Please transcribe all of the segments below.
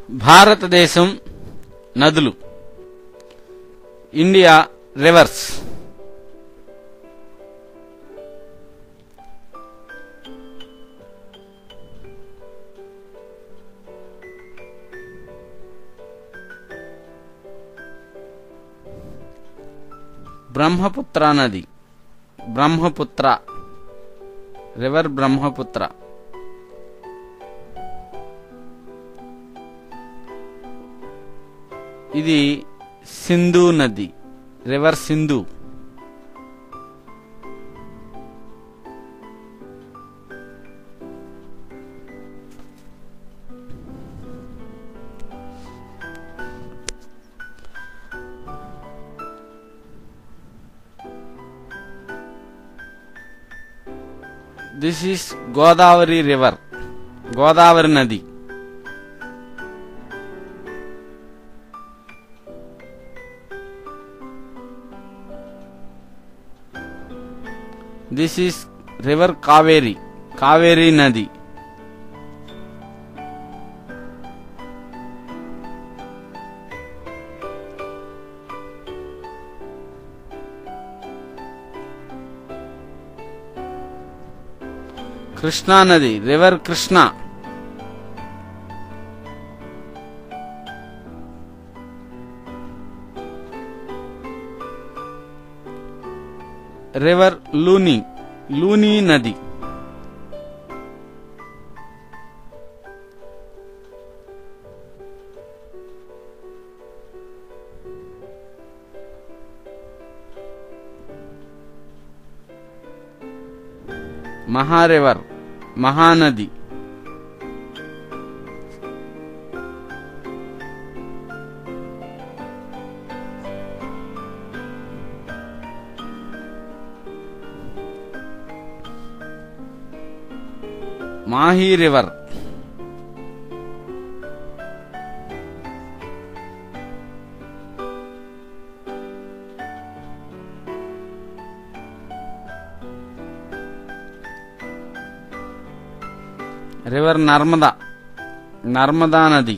భారతదేశం నదులు India reverse Brahmaputra నది బ్రహ్మపుత్ర రివర్ బ్రహ్మపుత్ర ఇది సింధు నది river Sindhu this is Godavari river Godavari నది this is river Kaveri Kaveri నది కృష్ణా నది రివర్ కృష్ణ రివర్ లూని లూని నది మహారివర్ మహానది మాహీ రివర్ రివర్ నర్మదా నర్మదా నది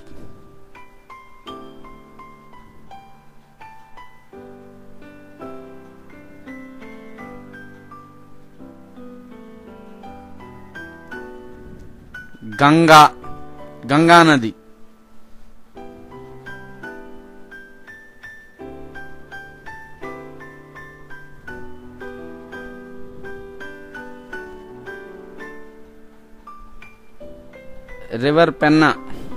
గంగా గంగా నది రివర్ పెన్నా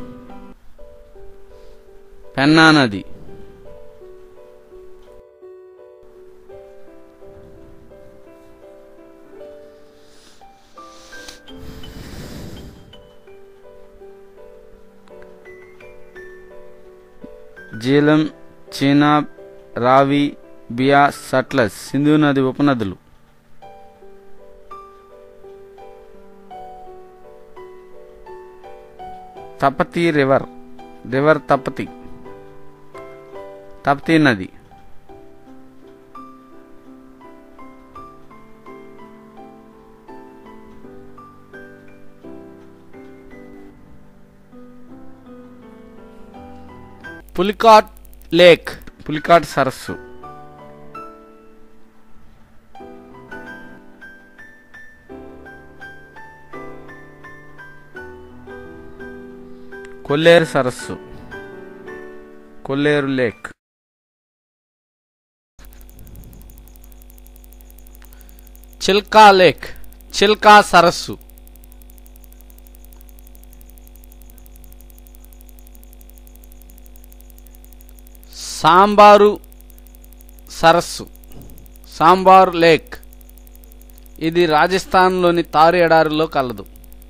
పెన్నా నది జీలం చీనాబ్ రావి బియాస్ సట్లస్ సింధు నది ఉపనదులు తపతి రివర్ రివర్ తపతి తపతి నది పులికాట్ లేక్ పులికాట్ సరస్సు కొల్లేరు సరస్సు కొల్లేరు లేక్ చిల్కా లేక్ చిల్కా సరస్సు సాంబారు సరస్సు సాంబార్ లేక్ ఇది రాజస్థాన్లోని తారు ఎడారిలో కలదు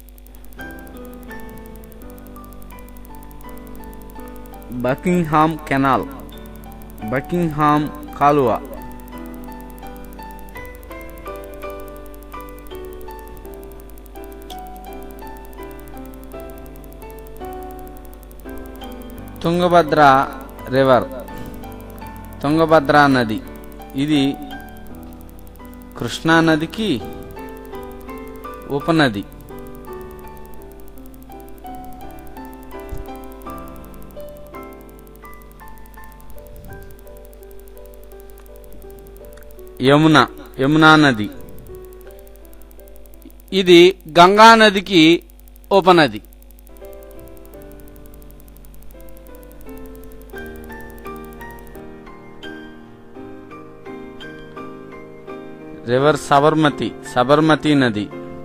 బకింగ్హామ్ కెనాల్ బకింగ్హామ్ కాలువ తుంగభద్ర రివర్ తుంగభద్ర నది ఇది కృష్ణా నదికి ఉపనది యమున యమునా నది ఇది గంగా నదికి ఉపనది రివర్ సబర్మతి సబర్మతి నది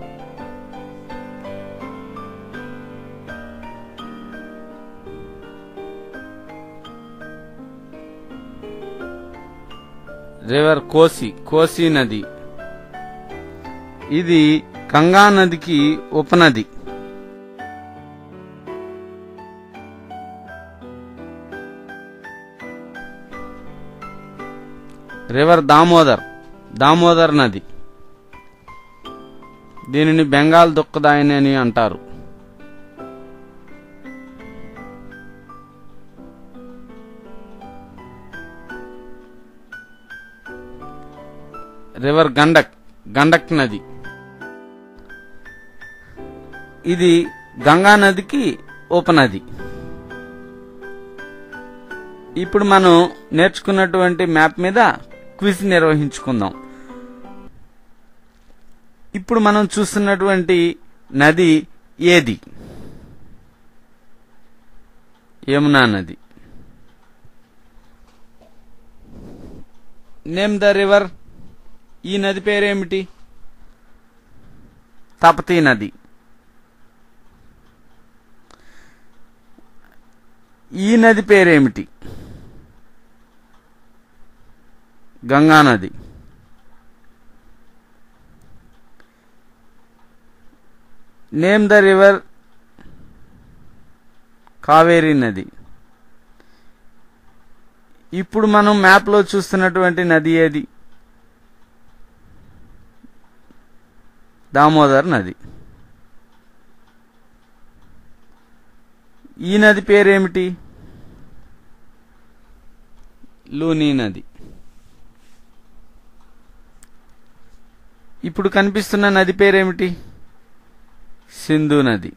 రివర్ కోసి కోసి నది ఇది గంగా నదికి ఉపనది రివర్ దామోదర్ దామోదర్ నది దీనిని బెంగాల్ దుక్కదాయని అని అంటారు రివర్ గండక్ గండక్ నది ఇది గంగా నదికి ఉపనది ఇప్పుడు మనం నేర్చుకున్నటువంటి మ్యాప్ మీద క్విజ్ నిర్వహించుకుందాం ఇప్పుడు మనం చూస్తున్నటువంటి నది ఏది యమునా నది నేమ్ ద రివర్ ఈ నది పేరేమిటి తపతీ నది ఈ నది పేరేమిటి గంగా నది నేమ్ ద రివర్ కావేరీ నది ఇప్పుడు మనం మ్యాప్లో చూస్తున్నటువంటి నది ఏది దామోదర్ నది ఈ నది పేరేమిటి లూనీ నది ఇప్పుడు కనిపిస్తున్న నది పేరేమిటి సింధు నది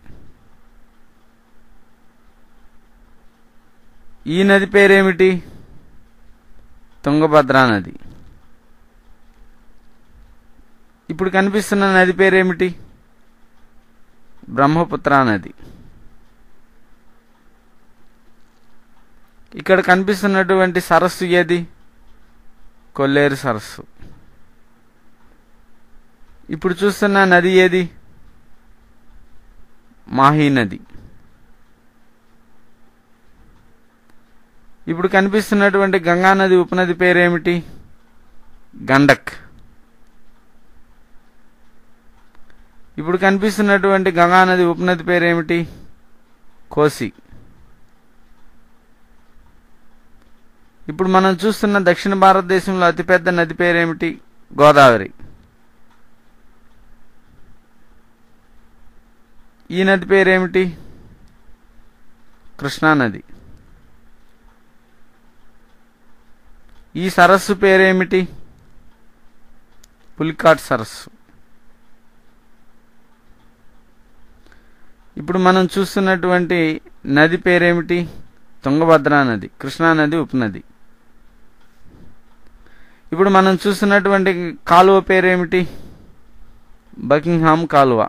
ఈ నది పేరేమిటి తుంగభద్రా నది ఇప్పుడు కనిపిస్తున్న నది పేరేమిటి బ్రహ్మపుత్ర నది ఇక్కడ కనిపిస్తున్నటువంటి సరస్సు ఏది కొల్లేరు సరస్సు ఇప్పుడు చూస్తున్న నది ఏది మాహీ నది ఇప్పుడు కనిపిస్తున్నటువంటి గంగా నది ఉపనది పేరేమిటి గండక్ ఇప్పుడు కనిపిస్తున్నటువంటి గంగా నది ఉపనది పేరేమిటి కోసి ఇప్పుడు మనం చూస్తున్న దక్షిణ భారతదేశంలో అతిపెద్ద నది పేరేమిటి గోదావరి ఈ నది పేరేమిటి కృష్ణా నది ఈ సరస్సు పేరేమిటి పులికాట్ సరస్సు ఇప్పుడు మనం చూస్తున్నటువంటి నది పేరేమిటి తుంగభద్రా నది కృష్ణా నది ఉపనది ఇప్పుడు మనం చూస్తున్నటువంటి కాలువ పేరేమిటి బకింగ్హామ్ కాలువ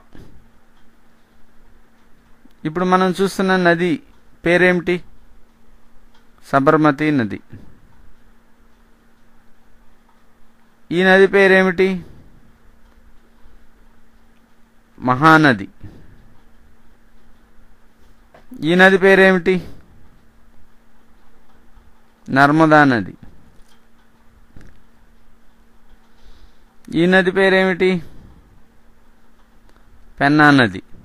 ఇప్పుడు మనం చూస్తున్న నది పేరేమిటి సబర్మతి నది ఈ నది పేరేమిటి మహానది ఈ నది పేరేమిటి నర్మదా నది ఈ నది పేరేమిటి పెన్నా నది